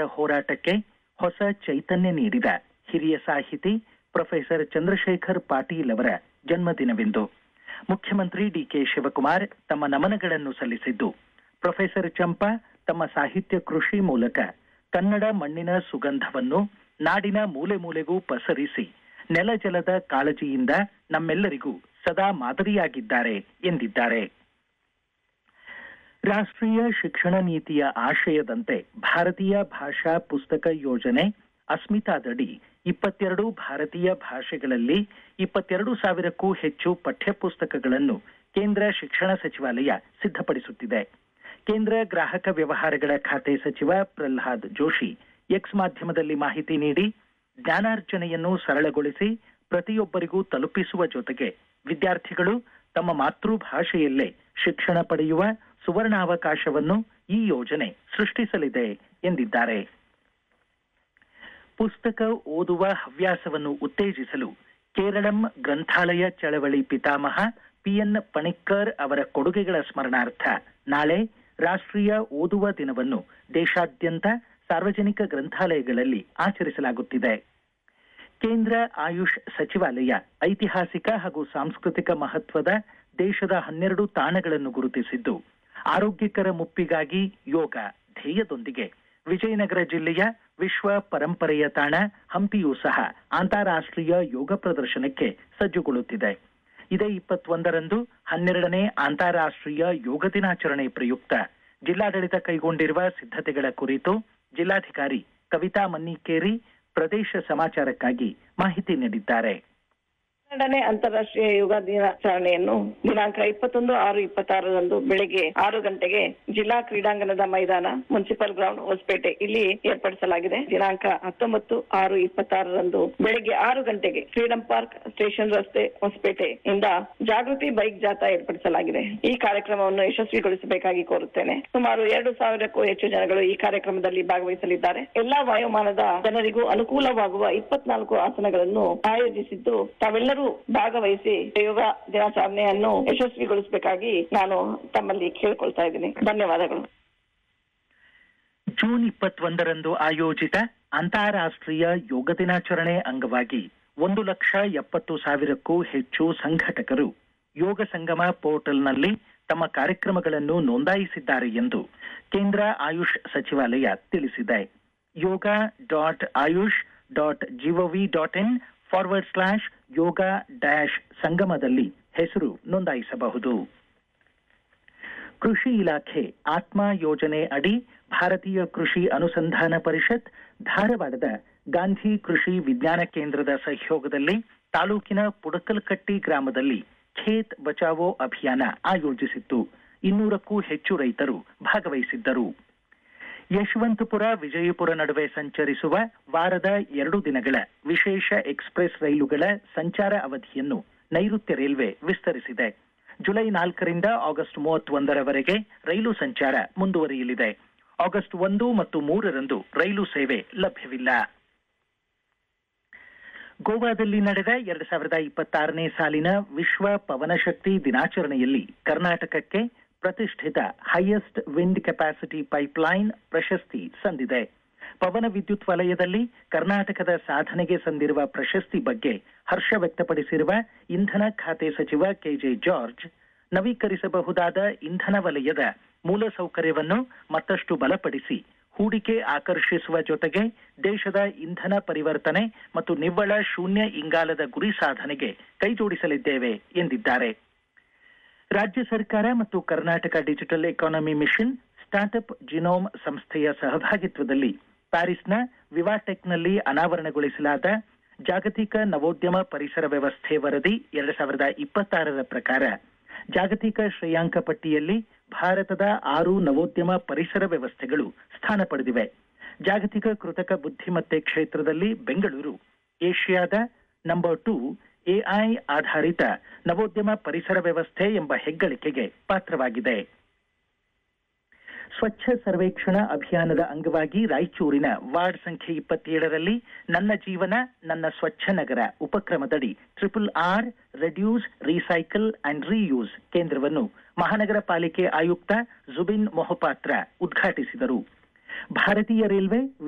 ವಿಚಾರದ ಹೋರಾಟಕ್ಕೆ ಹೊಸ ಚೈತನ್ಯ ನೀಡಿದ ಹಿರಿಯ ಸಾಹಿತಿ ಪ್ರೊಫೆಸರ್ ಚಂದ್ರಶೇಖರ್ ಪಾಟೀಲ್ ಅವರ ಜನ್ಮದಿನವಿಂದು ಮುಖ್ಯಮಂತ್ರಿ ಡಿಕೆ ಶಿವಕುಮಾರ್ ತಮ್ಮ ನಮನಗಳನ್ನು ಸಲ್ಲಿಸಿದ್ದು ಪ್ರೊಫೆಸರ್ ಚಂಪಾ ತಮ್ಮ ಸಾಹಿತ್ಯ ಕೃಷಿ ಮೂಲಕ ಕನ್ನಡ ಮಣ್ಣಿನ ಸುಗಂಧವನ್ನು ನಾಡಿನ ಮೂಲೆ ಮೂಲೆಗೂ ಪಸರಿಸಿ ನೆಲ ಜಲದ ಕಾಳಜಿಯಿಂದ ನಮ್ಮೆಲ್ಲರಿಗೂ ಸದಾ ಮಾದರಿಯಾಗಿದ್ದಾರೆ ಎಂದಿದ್ದಾರೆ ರಾಷ್ಟ್ರೀಯ ಶಿಕ್ಷಣ ನೀತಿಯ ಆಶಯದಂತೆ ಭಾರತೀಯ ಭಾಷಾ ಪುಸ್ತಕ ಯೋಜನೆ ಅಸ್ಮಿತಾದಡಿ ಇಪ್ಪತ್ತೆರಡು ಭಾರತೀಯ ಭಾಷೆಗಳಲ್ಲಿ ಇಪ್ಪತ್ತೆರಡು ಸಾವಿರಕ್ಕೂ ಹೆಚ್ಚು ಪಠ್ಯಪುಸ್ತಕಗಳನ್ನು ಕೇಂದ್ರ ಶಿಕ್ಷಣ ಸಚಿವಾಲಯ ಸಿದ್ಧಪಡಿಸುತ್ತಿದೆ ಕೇಂದ್ರ ಗ್ರಾಹಕ ವ್ಯವಹಾರಗಳ ಖಾತೆ ಸಚಿವ ಪ್ರಹ್ಲಾದ್ ಜೋಶಿ ಎಕ್ಸ್ ಮಾಧ್ಯಮದಲ್ಲಿ ಮಾಹಿತಿ ನೀಡಿ ಜ್ಞಾನಾರ್ಜನೆಯನ್ನು ಸರಳಗೊಳಿಸಿ ಪ್ರತಿಯೊಬ್ಬರಿಗೂ ತಲುಪಿಸುವ ಜೊತೆಗೆ ವಿದ್ಯಾರ್ಥಿಗಳು ತಮ್ಮ ಮಾತೃಭಾಷೆಯಲ್ಲೇ ಶಿಕ್ಷಣ ಪಡೆಯುವ ಸುವರ್ಣಾವಕಾಶವನ್ನು ಈ ಯೋಜನೆ ಸೃಷ್ಟಿಸಲಿದೆ ಎಂದಿದ್ದಾರೆ ಪುಸ್ತಕ ಓದುವ ಹವ್ಯಾಸವನ್ನು ಉತ್ತೇಜಿಸಲು ಕೇರಳಂ ಗ್ರಂಥಾಲಯ ಚಳವಳಿ ಪಿತಾಮಹ ಪಿಎನ್ ಪಣಿಕ್ಕರ್ ಅವರ ಕೊಡುಗೆಗಳ ಸ್ಮರಣಾರ್ಥ ನಾಳೆ ರಾಷ್ಟ್ರೀಯ ಓದುವ ದಿನವನ್ನು ದೇಶಾದ್ಯಂತ ಸಾರ್ವಜನಿಕ ಗ್ರಂಥಾಲಯಗಳಲ್ಲಿ ಆಚರಿಸಲಾಗುತ್ತಿದೆ ಕೇಂದ್ರ ಆಯುಷ್ ಸಚಿವಾಲಯ ಐತಿಹಾಸಿಕ ಹಾಗೂ ಸಾಂಸ್ಕೃತಿಕ ಮಹತ್ವದ ದೇಶದ ಹನ್ನೆರಡು ತಾಣಗಳನ್ನು ಗುರುತಿಸಿದ್ದು ಆರೋಗ್ಯಕರ ಮುಪ್ಪಿಗಾಗಿ ಯೋಗ ಧ್ಯೇಯದೊಂದಿಗೆ ವಿಜಯನಗರ ಜಿಲ್ಲೆಯ ವಿಶ್ವ ಪರಂಪರೆಯ ತಾಣ ಹಂಪಿಯೂ ಸಹ ಅಂತಾರಾಷ್ಟ್ರೀಯ ಯೋಗ ಪ್ರದರ್ಶನಕ್ಕೆ ಸಜ್ಜುಗೊಳ್ಳುತ್ತಿದೆ ಇದೇ ಇಪ್ಪತ್ತೊಂದರಂದು ಹನ್ನೆರಡನೇ ಅಂತಾರಾಷ್ಟ್ರೀಯ ಯೋಗ ದಿನಾಚರಣೆ ಪ್ರಯುಕ್ತ ಜಿಲ್ಲಾಡಳಿತ ಕೈಗೊಂಡಿರುವ ಸಿದ್ಧತೆಗಳ ಕುರಿತು ಜಿಲ್ಲಾಧಿಕಾರಿ ಕವಿತಾ ಮನ್ನಿಕೇರಿ ಪ್ರದೇಶ ಸಮಾಚಾರಕ್ಕಾಗಿ ಮಾಹಿತಿ ನೀಡಿದ್ದಾರೆ ಹನ್ನೆರಡನೇ ಅಂತಾರಾಷ್ಟ್ರೀಯ ಯೋಗ ದಿನಾಚರಣೆಯನ್ನು ದಿನಾಂಕ ಇಪ್ಪತ್ತೊಂದು ಆರು ಇಪ್ಪತ್ತಾರರಂದು ಬೆಳಿಗ್ಗೆ ಆರು ಗಂಟೆಗೆ ಜಿಲ್ಲಾ ಕ್ರೀಡಾಂಗಣದ ಮೈದಾನ ಮುನ್ಸಿಪಲ್ ಗ್ರೌಂಡ್ ಹೊಸಪೇಟೆ ಇಲ್ಲಿ ಏರ್ಪಡಿಸಲಾಗಿದೆ ದಿನಾಂಕ ಹತ್ತೊಂಬತ್ತು ಆರು ಇಪ್ಪತ್ತಾರರಂದು ಬೆಳಿಗ್ಗೆ ಆರು ಗಂಟೆಗೆ ಫ್ರೀಡಂ ಪಾರ್ಕ್ ಸ್ಟೇಷನ್ ರಸ್ತೆ ಹೊಸಪೇಟೆ ಇಂದ ಜಾಗೃತಿ ಬೈಕ್ ಜಾಥಾ ಏರ್ಪಡಿಸಲಾಗಿದೆ ಈ ಕಾರ್ಯಕ್ರಮವನ್ನು ಯಶಸ್ವಿಗೊಳಿಸಬೇಕಾಗಿ ಕೋರುತ್ತೇನೆ ಸುಮಾರು ಎರಡು ಸಾವಿರಕ್ಕೂ ಹೆಚ್ಚು ಜನಗಳು ಈ ಕಾರ್ಯಕ್ರಮದಲ್ಲಿ ಭಾಗವಹಿಸಲಿದ್ದಾರೆ ಎಲ್ಲಾ ವಯೋಮಾನದ ಜನರಿಗೂ ಅನುಕೂಲವಾಗುವ ಇಪ್ಪತ್ನಾಲ್ಕು ಆಸನಗಳನ್ನು ಆಯೋಜಿಸಿದ್ದು ತಾವೆಲ್ಲರೂ ಭಾಗವಹಿಸಿ ಯೋಗ ದಿನಾಚರಣೆಯನ್ನು ಯಶಸ್ವಿಗೊಳಿಸಬೇಕಾಗಿ ನಾನು ತಮ್ಮಲ್ಲಿ ಕೇಳ್ಕೊಳ್ತಾ ಇದ್ದೀನಿ ಧನ್ಯವಾದಗಳು ಜೂನ್ ಇಪ್ಪತ್ತೊಂದರಂದು ಆಯೋಜಿತ ಅಂತಾರಾಷ್ಟ್ರೀಯ ಯೋಗ ದಿನಾಚರಣೆ ಅಂಗವಾಗಿ ಒಂದು ಲಕ್ಷ ಎಪ್ಪತ್ತು ಸಾವಿರಕ್ಕೂ ಹೆಚ್ಚು ಸಂಘಟಕರು ಯೋಗ ಸಂಗಮ ಪೋರ್ಟಲ್ನಲ್ಲಿ ತಮ್ಮ ಕಾರ್ಯಕ್ರಮಗಳನ್ನು ನೋಂದಾಯಿಸಿದ್ದಾರೆ ಎಂದು ಕೇಂದ್ರ ಆಯುಷ್ ಸಚಿವಾಲಯ ತಿಳಿಸಿದೆ yoga dot ayush dot GOV dot in forward slash yoga dash ಸಂಗಮದಲ್ಲಿ ಹೆಸರು ನೋಂದಾಯಿಸಬಹುದು ಕೃಷಿ ಇಲಾಖೆ ಆತ್ಮ ಯೋಜನೆ ಅಡಿ ಭಾರತೀಯ ಕೃಷಿ ಅನುಸಂಧಾನ ಪರಿಷತ್ ಧಾರವಾಡದ ಗಾಂಧಿ ಕೃಷಿ ವಿಜ್ಞಾನ ಕೇಂದ್ರದ ಸಹಯೋಗದಲ್ಲಿ ತಾಲೂಕಿನ ಪುಡಕಲ್ಕಟ್ಟಿ ಗ್ರಾಮದಲ್ಲಿ ಖೇತ್ ಬಚಾವೋ ಅಭಿಯಾನ ಆಯೋಜಿಸಿತ್ತು ಇನ್ನೂರಕ್ಕೂ ಹೆಚ್ಚು ರೈತರು ಭಾಗವಹಿಸಿದ್ದರು ಯಶವಂತಪುರ ವಿಜಯಪುರ ನಡುವೆ ಸಂಚರಿಸುವ ವಾರದ ಎರಡು ದಿನಗಳ ವಿಶೇಷ ಎಕ್ಸ್ಪ್ರೆಸ್ ರೈಲುಗಳ ಸಂಚಾರ ಅವಧಿಯನ್ನು ನೈಋತ್ಯ ರೈಲ್ವೆ ವಿಸ್ತರಿಸಿದೆ ಜುಲೈ ನಾಲ್ಕರಿಂದ ಆಗಸ್ಟ್ ಮೂವತ್ತೊಂದರವರೆಗೆ ರೈಲು ಸಂಚಾರ ಮುಂದುವರಿಯಲಿದೆ ಆಗಸ್ಟ್ ಒಂದು ಮತ್ತು ಮೂರರಂದು ರೈಲು ಸೇವೆ ಲಭ್ಯವಿಲ್ಲ ಗೋವಾದಲ್ಲಿ ನಡೆದ ಎರಡ್ ಸಾವಿರದ ಇಪ್ಪತ್ತಾರನೇ ಸಾಲಿನ ವಿಶ್ವ ಪವನಶಕ್ತಿ ದಿನಾಚರಣೆಯಲ್ಲಿ ಕರ್ನಾಟಕಕ್ಕೆ ಪ್ರತಿಷ್ಠಿತ ಹೈಯೆಸ್ಟ್ ವಿಂಡ್ ಕೆಪಾಸಿಟಿ ಪೈಪ್ಲೈನ್ ಪ್ರಶಸ್ತಿ ಸಂದಿದೆ ಪವನ ವಿದ್ಯುತ್ ವಲಯದಲ್ಲಿ ಕರ್ನಾಟಕದ ಸಾಧನೆಗೆ ಸಂದಿರುವ ಪ್ರಶಸ್ತಿ ಬಗ್ಗೆ ಹರ್ಷ ವ್ಯಕ್ತಪಡಿಸಿರುವ ಇಂಧನ ಖಾತೆ ಸಚಿವ ಕೆಜೆ ಜಾರ್ಜ್ ನವೀಕರಿಸಬಹುದಾದ ಇಂಧನ ವಲಯದ ಮೂಲಸೌಕರ್ಯವನ್ನು ಮತ್ತಷ್ಟು ಬಲಪಡಿಸಿ ಹೂಡಿಕೆ ಆಕರ್ಷಿಸುವ ಜೊತೆಗೆ ದೇಶದ ಇಂಧನ ಪರಿವರ್ತನೆ ಮತ್ತು ನಿವ್ವಳ ಶೂನ್ಯ ಇಂಗಾಲದ ಗುರಿ ಸಾಧನೆಗೆ ಕೈಜೋಡಿಸಲಿದ್ದೇವೆ ಎಂದಿದ್ದಾರೆ ರಾಜ್ಯ ಸರ್ಕಾರ ಮತ್ತು Karnataka digital economy mission startup genome ಸಂಸ್ಥೆಯ ಸಹಭಾಗಿತ್ವದಲ್ಲಿ ಪ್ಯಾರಿಸ್ನ ವಿವಾಟೆಕ್ನಲ್ಲಿ ಅನಾವರಣಗೊಳಿಸಲಾದ ಜಾಗತಿಕ ನವೋದ್ಯಮ ಪರಿಸರ ವ್ಯವಸ್ಥೆ ವರದಿ ಎರಡ್ ಸಾವಿರದ ಇಪ್ಪತ್ತಾರರ ಪ್ರಕಾರ ಜಾಗತಿಕ ಶ್ರೇಯಾಂಕ ಪಟ್ಟಿಯಲ್ಲಿ ಭಾರತದ ಆರು ನವೋದ್ಯಮ ಪರಿಸರ ವ್ಯವಸ್ಥೆಗಳು ಸ್ಥಾನ ಪಡೆದಿವೆ ಜಾಗತಿಕ ಕೃತಕ ಬುದ್ಧಿಮತ್ತೆ ಕ್ಷೇತ್ರದಲ್ಲಿ ಬೆಂಗಳೂರು ಏಷ್ಯಾದ ನಂಬರ್ ಟೂ ಎಐ ಆಧಾರಿತ ನವೋದ್ಯಮ ಪರಿಸರ ವ್ಯವಸ್ಥೆ ಎಂಬ ಹೆಗ್ಗಳಿಕೆಗೆ ಪಾತ್ರವಾಗಿದೆ ಸ್ವಚ್ಛ ಸರ್ವೇಕ್ಷಣಾ ಅಭಿಯಾನದ ಅಂಗವಾಗಿ ರಾಯಚೂರಿನ ವಾರ್ಡ್ ಸಂಖ್ಯೆ ಇಪ್ಪತ್ತೇಳರಲ್ಲಿ ನನ್ನ ಜೀವನ ನನ್ನ ಸ್ವಚ್ಛ ನಗರ ಉಪಕ್ರಮದಡಿ triple R reduce recycle and reuse ಕೇಂದ್ರವನ್ನು ಮಹಾನಗರ ಪಾಲಿಕೆ ಆಯುಕ್ತ ಜುಬಿನ್ ಮೊಹಪಾತ್ರ ಉದ್ಘಾಟಿಸಿದರು ಭಾರತೀಯ ರೈಲ್ವೆ